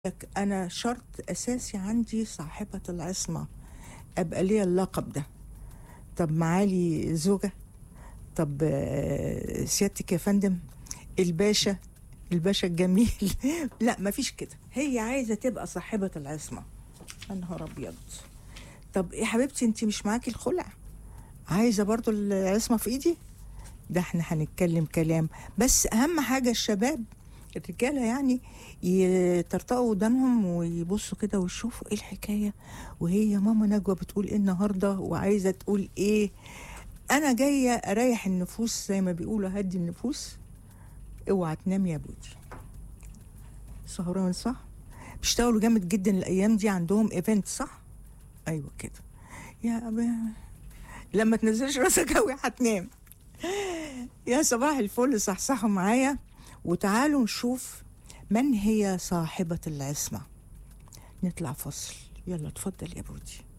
لك انا شرط اساسي عندي صاحبة العصمة ابقى ليا اللقب ده طب معالي زوجة طب آه، سيادتك يا فندم الباشا الباشا الجميل لا مفيش كده هي عايزة تبقى صاحبة العصمة يا نهار ابيض طب يا حبيبتي انت مش معاكي الخلع عايزة برضو العصمة في ايدي ده احنا هنتكلم كلام بس اهم حاجة الشباب الرجالة يعني يطرطقوا ودانهم ويبصوا كده ويشوفوا ايه الحكاية وهي ماما نجوى بتقول ايه النهاردة وعايزة تقول ايه انا جاية اريح النفوس زي ما بيقولوا هدي النفوس اوعى تنام يا بودي سهران صح بيشتغلوا جامد جدا الايام دي عندهم ايفنت صح ايوه كده يا أبي لما تنزلش راسك قوي هتنام يا صباح الفل صحصحوا معايا وتعالوا نشوف من هي صاحبة العصمة نطلع فصل يلا اتفضل يا بودي